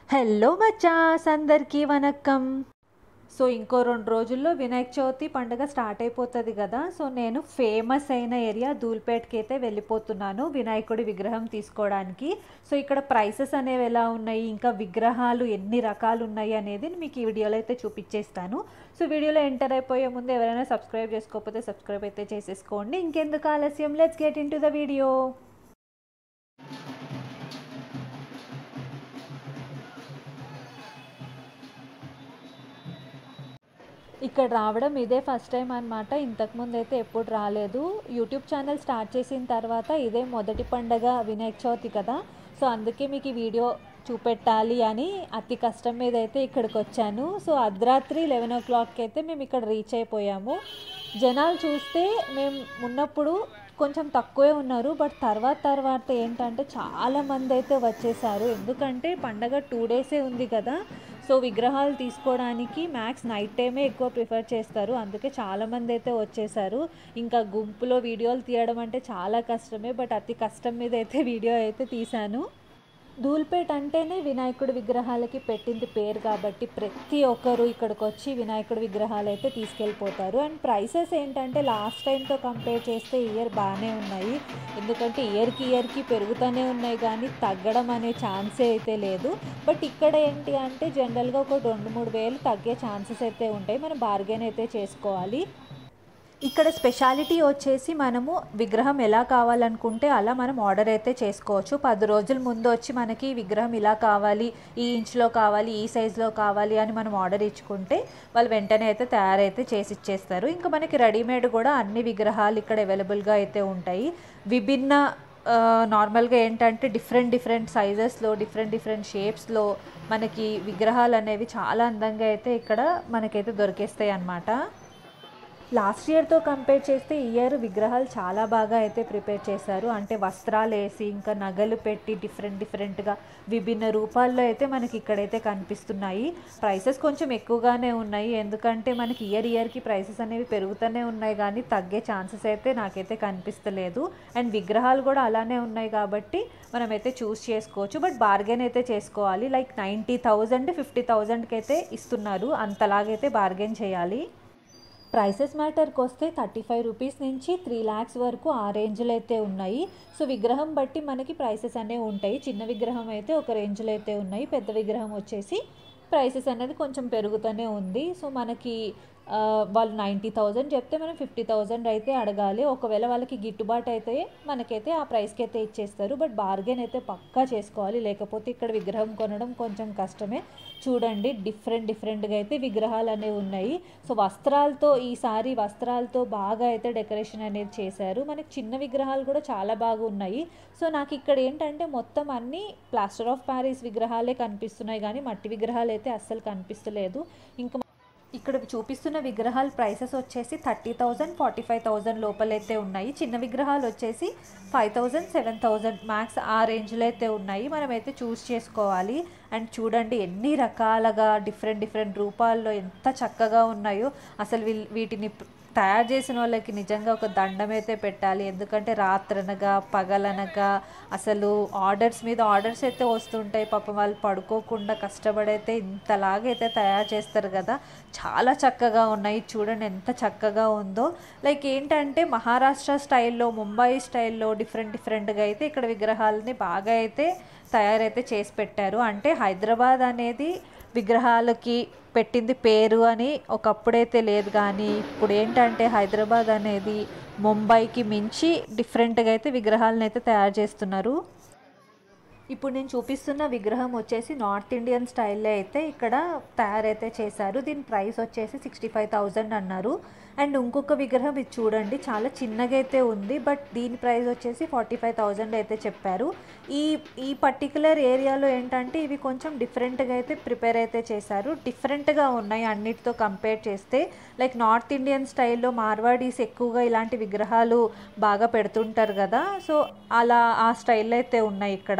hello మచాస్ అందరికీ vanakkam so ఇంకో రెండు రోజుల్లో వినాయక చవితి పండుగ స్టార్ట్ అయిపోతుంది కదా సో నేను ఫేమస్ అయిన ఏరియా ధూల్పేట్కి అయితే వెళ్ళిపోతున్నాను వినాయకుడి విగ్రహం తీసుకోవడానికి సో ఇక్కడ ప్రైసెస్ అనేవి ఎలా ఉన్నాయి ఇంకా విగ్రహాలు ఎన్ని రకాలు ఉన్నాయి అనేది మీకు ఈ వీడియోలో అయితే చూపించేస్తాను సో వీడియోలో ఎంటర్ అయిపోయే ముందు ఎవరైనా సబ్స్క్రైబ్ చేసుకోకపోతే సబ్స్క్రైబ్ అయితే చేసేసుకోండి ఇంకెందుకు ఆలస్యం let's get into the video ఇక్కడ రావడం ఇదే ఫస్ట్ టైం అనమాట ఇంతకుముందు అయితే ఎప్పుడు రాలేదు యూట్యూబ్ ఛానల్ స్టార్ట్ చేసిన తర్వాత ఇదే మొదటి పండగ వినాయక చవితి కదా సో అందుకే మీకు ఈ వీడియో చూపెట్టాలి అని అతి కష్టం మీద అయితే ఇక్కడికి వచ్చాను సో అర్ధరాత్రి లెవెన్ ఓ క్లాక్కి అయితే మేము ఇక్కడ రీచ్ అయిపోయాము జనాలు చూస్తే మేము ఉన్నప్పుడు కొంచెం తక్కువే ఉన్నారు బట్ తర్వాత తర్వాత ఏంటంటే చాలా మంది అయితే వచ్చేసారు ఎందుకంటే పండగ టూ డేసే ఉంది కదా సో విగ్రహాలు తీసుకోవడానికి మ్యాక్స్ నైట్ టైమే ఎక్కువ ప్రిఫర్ చేస్తారు అందుకే చాలామంది అయితే వచ్చేసారు ఇంకా గుంపులో వీడియోలు తీయడం అంటే చాలా కష్టమే బట్ అతి కష్టం మీద అయితే వీడియో అయితే తీశాను ధూల్పేట్ అంటేనే వినాయకుడి విగ్రహాలకి పెట్టింది పేరు కాబట్టి ప్రతి ఒక్కరు ఇక్కడికి వచ్చి వినాయకుడి విగ్రహాలు అయితే తీసుకెళ్ళిపోతారు అండ్ ప్రైసెస్ ఏంటంటే లాస్ట్ టైంతో కంపేర్ చేస్తే ఇయర్ బాగానే ఉన్నాయి ఎందుకంటే ఇయర్కి ఇయర్కి పెరుగుతూనే ఉన్నాయి కానీ తగ్గడం అనే ఛాన్సే అయితే లేదు బట్ ఇక్కడ ఏంటి అంటే జనరల్గా ఒక రెండు మూడు వేలు తగ్గే ఛాన్సెస్ అయితే ఉంటాయి మనం బార్గెన్ అయితే చేసుకోవాలి ఇక్కడ స్పెషాలిటీ వచ్చేసి మనము విగ్రహం ఎలా కావాలనుకుంటే అలా మనం ఆర్డర్ అయితే చేసుకోవచ్చు పది రోజుల ముందు వచ్చి మనకి విగ్రహం ఇలా కావాలి ఈ ఇంచ్లో కావాలి ఈ సైజులో కావాలి అని మనం ఆర్డర్ ఇచ్చుకుంటే వాళ్ళు వెంటనే అయితే తయారైతే చేసి ఇచ్చేస్తారు ఇంకా మనకి రెడీమేడ్ కూడా అన్ని విగ్రహాలు ఇక్కడ అవైలబుల్గా అయితే ఉంటాయి విభిన్న నార్మల్గా ఏంటంటే డిఫరెంట్ డిఫరెంట్ సైజెస్లో డిఫరెంట్ డిఫరెంట్ షేప్స్లో మనకి విగ్రహాలు అనేవి చాలా అందంగా అయితే ఇక్కడ మనకైతే దొరికేస్తాయి అన్నమాట లాస్ట్ ఇయర్తో కంపేర్ చేస్తే ఈ ఇయర్ విగ్రహాలు చాలా బాగా అయితే ప్రిపేర్ చేశారు అంటే వస్త్రాలు వేసి ఇంకా నగలు పెట్టి డిఫరెంట్ డిఫరెంట్గా విభిన్న రూపాల్లో అయితే మనకి ఇక్కడైతే కనిపిస్తున్నాయి ప్రైసెస్ కొంచెం ఎక్కువగానే ఉన్నాయి ఎందుకంటే మనకి ఇయర్ ఇయర్కి ప్రైసెస్ అనేవి పెరుగుతూనే ఉన్నాయి కానీ తగ్గే ఛాన్సెస్ అయితే నాకైతే కనిపిస్తలేదు అండ్ విగ్రహాలు కూడా అలానే ఉన్నాయి కాబట్టి మనమైతే చూస్ చేసుకోవచ్చు బట్ బార్గెన్ అయితే చేసుకోవాలి లైక్ నైంటీ థౌజండ్ ఫిఫ్టీ థౌజండ్కి అయితే ఇస్తున్నారు అంతలాగైతే బార్గెన్ చేయాలి ప్రైసెస్ మ్యాటర్కి వస్తే థర్టీ ఫైవ్ రూపీస్ నుంచి త్రీ ల్యాక్స్ వరకు ఆ రేంజ్లో అయితే ఉన్నాయి సో విగ్రహం బట్టి మనకి ప్రైసెస్ అనేవి ఉంటాయి చిన్న విగ్రహం అయితే ఒక రేంజ్లో అయితే ఉన్నాయి పెద్ద విగ్రహం వచ్చేసి ప్రైసెస్ అనేది కొంచెం పెరుగుతూనే ఉంది సో మనకి వాళ్ళు నైంటీ థౌజండ్ చెప్తే మనం ఫిఫ్టీ థౌజండ్ అయితే అడగాలి ఒకవేళ వాళ్ళకి గిట్టుబాటు అయితే మనకైతే ఆ ప్రైస్కి అయితే ఇచ్చేస్తారు బట్ బార్గెన్ అయితే పక్కా చేసుకోవాలి లేకపోతే ఇక్కడ విగ్రహం కొనడం కొంచెం కష్టమే చూడండి డిఫరెంట్ డిఫరెంట్గా అయితే విగ్రహాలు అనేవి ఉన్నాయి సో వస్త్రాలతో ఈసారి వస్త్రాలతో బాగా అయితే డెకరేషన్ అనేది చేశారు మనకి చిన్న విగ్రహాలు కూడా చాలా బాగా ఉన్నాయి సో నాకు ఇక్కడ ఏంటంటే మొత్తం అన్ని ప్లాస్టర్ ఆఫ్ ప్యారిస్ విగ్రహాలే కనిపిస్తున్నాయి కానీ మట్టి విగ్రహాలు అయితే అస్సలు కనిపిస్తలేదు ఇంకా ఇక్కడ చూపిస్తున్న విగ్రహాల ప్రైసెస్ వచ్చేసి thirty thousand forty five thousand లోపలైతే ఉన్నాయి చిన్న విగ్రహాలు వచ్చేసి five thousand seven thousand max ఆ రేంజ్లో అయితే ఉన్నాయి మనమైతే చూస్ చేసుకోవాలి అండ్ చూడండి ఎన్ని రకాలుగా డిఫరెంట్ డిఫరెంట్ రూపాల్లో ఎంత చక్కగా ఉన్నాయో అసలు వీటిని తయారు చేసిన వాళ్ళకి నిజంగా ఒక దండం అయితే పెట్టాలి ఎందుకంటే రాత్రనగా పగలనగా అసలు ఆర్డర్స్ మీద ఆర్డర్స్ అయితే వస్తుంటాయి పాపం వాళ్ళు పడుకోకుండా కష్టపడైతే ఇంతలాగైతే తయారు చేస్తారు కదా చాలా చక్కగా ఉన్నాయి చూడండి ఎంత చక్కగా ఉందో లైక్ ఏంటంటే మహారాష్ట్ర స్టైల్లో ముంబై స్టైల్లో డిఫరెంట్ డిఫరెంట్గా అయితే ఇక్కడ విగ్రహాలని బాగా అయితే తయారైతే చేసి పెట్టారు అంటే హైదరాబాద్ అనేది విగ్రహాలకి పెట్టింది పేరు అని ఒకప్పుడైతే లేదు కానీ ఇప్పుడు ఏంటంటే హైదరాబాద్ అనేది ముంబైకి మించి డిఫరెంట్గా అయితే విగ్రహాలను అయితే తయారు చేస్తున్నారు ఇప్పుడు నేను చూపిస్తున్న విగ్రహం వచ్చేసి నార్త్ ఇండియన్ స్టైల్లో అయితే ఇక్కడ తయారైతే చేశారు దీని ప్రైస్ వచ్చేసి సిక్స్టీ ఫైవ్ థౌజండ్ అన్నారు అండ్ ఇంకొక విగ్రహం ఇది చూడండి చాలా చిన్నగా అయితే ఉంది బట్ దీని ప్రైస్ వచ్చేసి ఫార్టీ ఫైవ్ థౌజండ్ అయితే చెప్పారు ఈ ఈ పర్టికులర్ ఏరియాలో ఏంటంటే ఇవి కొంచెం డిఫరెంట్గా అయితే ప్రిపేర్ అయితే చేశారు డిఫరెంట్గా ఉన్నాయి అన్నిటితో కంపేర్ చేస్తే లైక్ నార్త్ ఇండియన్ స్టైల్లో మార్వాడీస్ ఎక్కువగా ఇలాంటి విగ్రహాలు బాగా పెడుతుంటారు కదా సో అలా ఆ స్టైల్లో అయితే ఉన్నాయి ఇక్కడ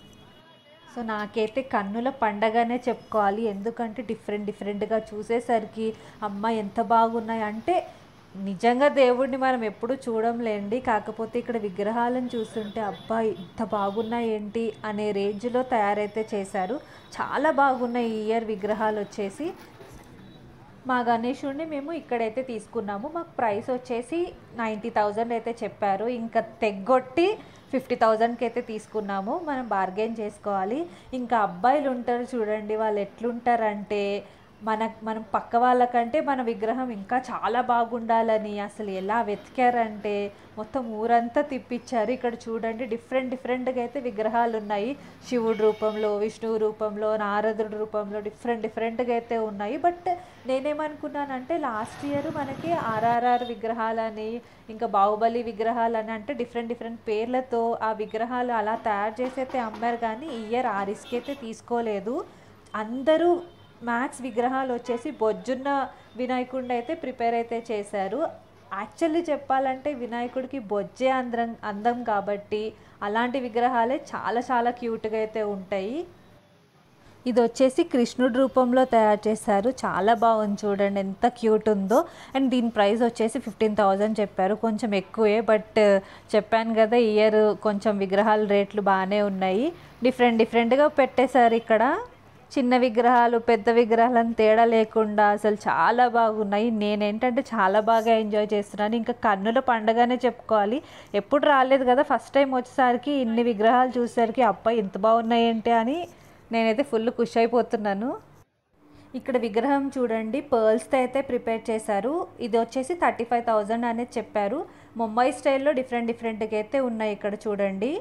సో నాకైతే కన్నుల పండగనే చెప్పుకోవాలి ఎందుకంటే డిఫరెంట్ డిఫరెంట్గా చూసేసరికి అమ్మ ఎంత బాగున్నాయి అంటే నిజంగా దేవుడిని మనం ఎప్పుడు చూడంలేండి కాకపోతే ఇక్కడ విగ్రహాలను చూస్తుంటే అబ్బాయి ఇంత బాగున్నాయి ఏంటి అనే రేంజ్లో తయారైతే చేశారు చాలా బాగున్నాయి ఈ ఇయర్ విగ్రహాలు వచ్చేసి మా గణేషుడిని మేము ఇక్కడైతే తీసుకున్నాము మాకు ప్రైస్ వచ్చేసి నైంటీ థౌజండ్ అయితే చెప్పారు ఇంకా తెగ్గొట్టి ఫిఫ్టీ థౌజండ్కి అయితే తీసుకున్నాము మనం బార్గెన్ చేసుకోవాలి ఇంకా అబ్బాయిలు ఉంటారు చూడండి వాళ్ళు ఎట్లుంటారంటే మన మనం పక్క వాళ్ళకంటే మన విగ్రహం ఇంకా చాలా బాగుండాలని అసలు ఎలా వెతికారంటే మొత్తం ఊరంతా తిప్పించారు ఇక్కడ చూడండి డిఫరెంట్ డిఫరెంట్గా అయితే విగ్రహాలు ఉన్నాయి శివుడి రూపంలో విష్ణువు రూపంలో నారదుడి రూపంలో డిఫరెంట్ డిఫరెంట్గా అయితే ఉన్నాయి బట్ నేనేమనుకున్నానంటే లాస్ట్ ఇయర్ మనకి ఆర్ఆర్ఆర్ విగ్రహాలని ఇంకా బాహుబలి విగ్రహాలని అంటే డిఫరెంట్ డిఫరెంట్ పేర్లతో ఆ విగ్రహాలు అలా తయారు చేసి అయితే అమ్మారు కానీ ఈ ఇయర్ ఆ రిస్క్ అయితే తీసుకోలేదు అందరూ మ్యాక్స్ విగ్రహాలు వచ్చేసి బొజ్జున్న వినాయకుడిని అయితే ప్రిపేర్ అయితే చేశారు యాక్చువల్లీ చెప్పాలంటే వినాయకుడికి బొజ్జే అందం అందం కాబట్టి అలాంటి విగ్రహాలే చాలా చాలా క్యూట్గా అయితే ఉంటాయి ఇది వచ్చేసి కృష్ణుడి రూపంలో తయారు చేశారు చాలా బాగుంది చూడండి ఎంత క్యూట్ ఉందో అండ్ దీని ప్రైస్ వచ్చేసి ఫిఫ్టీన్ థౌజండ్ చెప్పారు కొంచెం ఎక్కువే బట్ చెప్పాను కదా ఇయర్ కొంచెం విగ్రహాల రేట్లు బాగానే ఉన్నాయి డిఫరెంట్ డిఫరెంట్గా పెట్టేశారు ఇక్కడ చిన్న విగ్రహాలు పెద్ద విగ్రహాలను తేడా లేకుండా అసలు చాలా బాగున్నాయి నేనేంటంటే చాలా బాగా ఎంజాయ్ చేస్తున్నాను ఇంకా కన్నుల పండగనే చెప్పుకోవాలి ఎప్పుడు రాలేదు కదా ఫస్ట్ టైం వచ్చేసరికి ఇన్ని విగ్రహాలు చూసేసరికి అబ్బాయి ఇంత బాగున్నాయి ఏంటి అని నేనైతే ఫుల్ ఖుషి అయిపోతున్నాను ఇక్కడ విగ్రహం చూడండి పర్ల్స్తో అయితే ప్రిపేర్ చేశారు ఇది వచ్చేసి థర్టీ ఫైవ్ థౌజండ్ అనేది చెప్పారు ముంబై స్టైల్లో డిఫరెంట్ డిఫరెంట్గా అయితే ఉన్నాయి ఇక్కడ చూడండి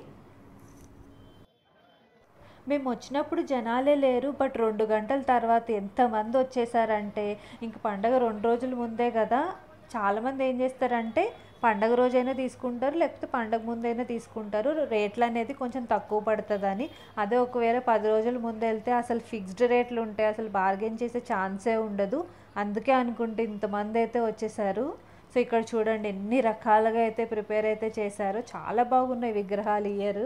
మేము వచ్చినప్పుడు జనాలే లేరు బట్ రెండు గంటల తర్వాత ఎంతమంది వచ్చేసారంటే ఇంక పండగ రెండు రోజుల ముందే కదా చాలామంది ఏం చేస్తారంటే పండగ రోజైనా తీసుకుంటారు లేకపోతే పండగ ముందైనా తీసుకుంటారు రేట్లు అనేది కొంచెం తక్కువ పడుతుందని అదే ఒకవేళ పది రోజుల ముందు వెళ్తే అసలు ఫిక్స్డ్ రేట్లు ఉంటాయి అసలు బార్గెన్ చేసే ఛాన్సే ఉండదు అందుకే అనుకుంటే ఇంతమంది అయితే వచ్చేసారు సో ఇక్కడ చూడండి ఎన్ని రకాలుగా అయితే ప్రిపేర్ అయితే చేశారు చాలా బాగున్నాయి విగ్రహాలు ఇయర్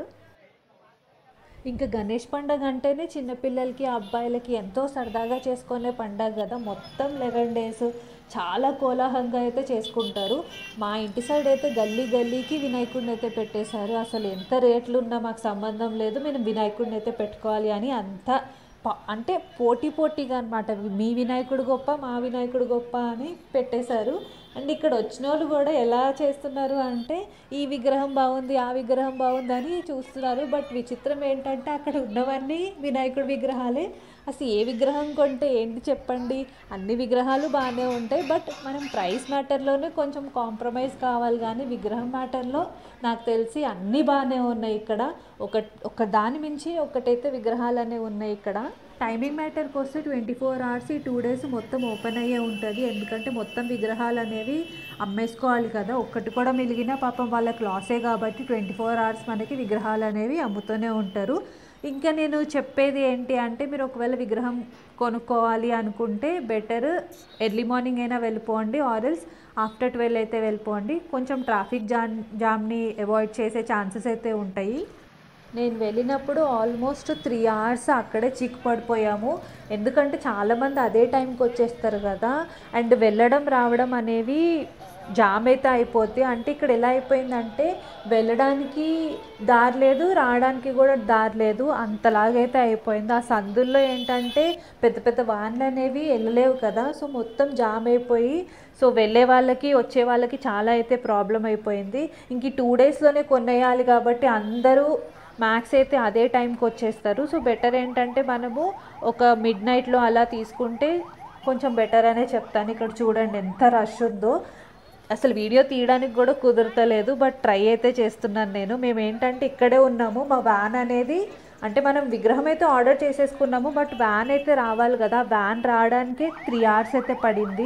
ఇంకా గణేష్ పండగ అంటేనే చిన్నపిల్లలకి అబ్బాయిలకి ఎంతో సరదాగా చేసుకునే పండగ కదా మొత్తం లెవెన్ డేస్ చాలా కోలాహలంగా అయితే చేసుకుంటారు మా ఇంటి సైడ్ అయితే గల్లీ గల్లీకి వినాయకుడిని అయితే పెట్టేశారు అసలు ఎంత రేట్లు ఉన్నా మాకు సంబంధం లేదు మేము వినాయకుడిని అయితే పెట్టుకోవాలి అని అంత ప- అంటే పోటీ పోటీగా అనమాట మీ వినాయకుడు గొప్ప మా వినాయకుడు గొప్ప అని పెట్టేశారు అండ్ ఇక్కడ వచ్చిన వాళ్ళు కూడా ఎలా చేస్తున్నారు అంటే ఈ విగ్రహం బాగుంది ఆ విగ్రహం బాగుంది అని చూస్తున్నారు బట్ విచిత్రం ఏంటంటే అక్కడ ఉన్నవన్నీ వినాయకుడి విగ్రహాలే అసలు ఏ విగ్రహం కొంటే ఏంటి చెప్పండి అన్ని విగ్రహాలు బాగానే ఉంటాయి బట్ మనం ప్రైస్ మ్యాటర్లోనే కొంచెం కాంప్రమైజ్ కావాలి కానీ విగ్రహం మ్యాటర్లో నాకు తెలిసి అన్నీ బాగానే ఉన్నాయి ఇక్కడ ఒక ఒక దాని మించి ఒకటైతే విగ్రహాలు అనేవి ఉన్నాయి ఇక్కడ టైమింగ్ మ్యాటర్కి వస్తే ట్వంటీ ఫోర్ అవర్స్ ఈ టూ డేస్ మొత్తం ఓపెన్ అయ్యే ఉంటుంది ఎందుకంటే మొత్తం విగ్రహాలు అనేవి అమ్మేసుకోవాలి కదా ఒక్కటి కూడా మిలిగినా పాపం వాళ్ళకి లాసే కాబట్టి ట్వంటీ ఫోర్ అవర్స్ మనకి విగ్రహాలు అనేవి అమ్ముతూనే ఉంటారు ఇంకా నేను చెప్పేది ఏంటి అంటే మీరు ఒకవేళ విగ్రహం కొనుక్కోవాలి అనుకుంటే బెటర్ ఎర్లీ మార్నింగ్ అయినా వెళ్ళిపోండి ఆర్ఎల్స్ ఆఫ్టర్ ట్వెల్వ్ అయితే వెళ్ళిపోండి కొంచెం ట్రాఫిక్ జామ్ జామ్ని అవాయిడ్ చేసే ఛాన్సెస్ అయితే ఉంటాయి నేను వెళ్ళినప్పుడు ఆల్మోస్ట్ త్రీ అవర్స్ అక్కడే చిక్కు పడిపోయాము ఎందుకంటే చాలామంది అదే టైంకి వచ్చేస్తారు కదా అండ్ వెళ్ళడం రావడం అనేవి జామ్ అయితే అయిపోద్ది అంటే ఇక్కడ ఎలా అయిపోయిందంటే వెళ్ళడానికి దారి లేదు రావడానికి కూడా దారి లేదు అంతలాగైతే అయిపోయింది ఆ సందుల్లో ఏంటంటే పెద్ద పెద్ద వాన్లు అనేవి వెళ్ళలేవు కదా సో మొత్తం జామ్ అయిపోయి సో వెళ్ళే వాళ్ళకి వచ్చే వాళ్ళకి చాలా అయితే ప్రాబ్లం అయిపోయింది ఇంక ఈ టూ డేస్లోనే కొనేయాలి కాబట్టి అందరూ మ్యాక్స్ అయితే అదే టైంకి వచ్చేస్తారు సో బెటర్ ఏంటంటే మనము ఒక మిడ్ నైట్లో అలా తీసుకుంటే కొంచెం బెటర్ అనే చెప్తాను ఇక్కడ చూడండి ఎంత రష్ ఉందో అసలు వీడియో తీయడానికి కూడా కుదరతలేదు బట్ ట్రై అయితే చేస్తున్నాను నేను మేము ఏంటంటే ఇక్కడే ఉన్నాము మా వ్యాన్ అనేది అంటే మనం విగ్రహం అయితే ఆర్డర్ చేసేసుకున్నాము బట్ వ్యాన్ అయితే రావాలి కదా వ్యాన్ రావడానికి త్రీ అవర్స్ అయితే పడింది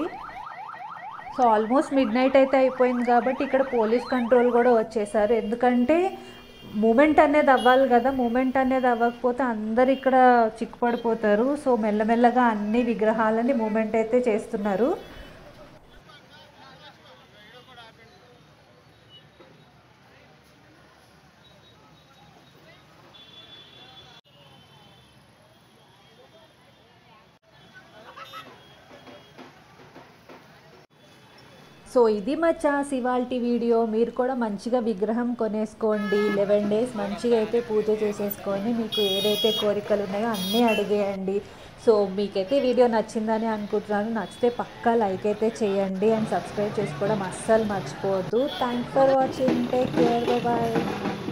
సో ఆల్మోస్ట్ మిడ్ నైట్ అయితే అయిపోయింది కాబట్టి ఇక్కడ పోలీస్ కంట్రోల్ కూడా వచ్చేసారు ఎందుకంటే మూమెంట్ అనేది అవ్వాలి కదా మూమెంట్ అనేది అవ్వకపోతే అందరు ఇక్కడ చిక్కుపడిపోతారు సో మెల్లమెల్లగా అన్ని విగ్రహాలని మూమెంట్ అయితే చేస్తున్నారు సో సో ఇది మచ్చాస్ ఇవాల్టి వీడియో మీరు కూడా మంచిగా విగ్రహం కొనేసుకోండి లెవెన్ డేస్ మంచిగా అయితే పూజ చేసేసుకొని మీకు ఏదైతే కోరికలు ఉన్నాయో అన్నీ అడిగేయండి సో మీకైతే వీడియో నచ్చిందని అనుకుంటున్నాను నచ్చితే పక్కా లైక్ అయితే చేయండి అండ్ సబ్స్క్రైబ్ చేసుకోవడం అస్సలు మర్చిపోవద్దు thanks for watching take care bye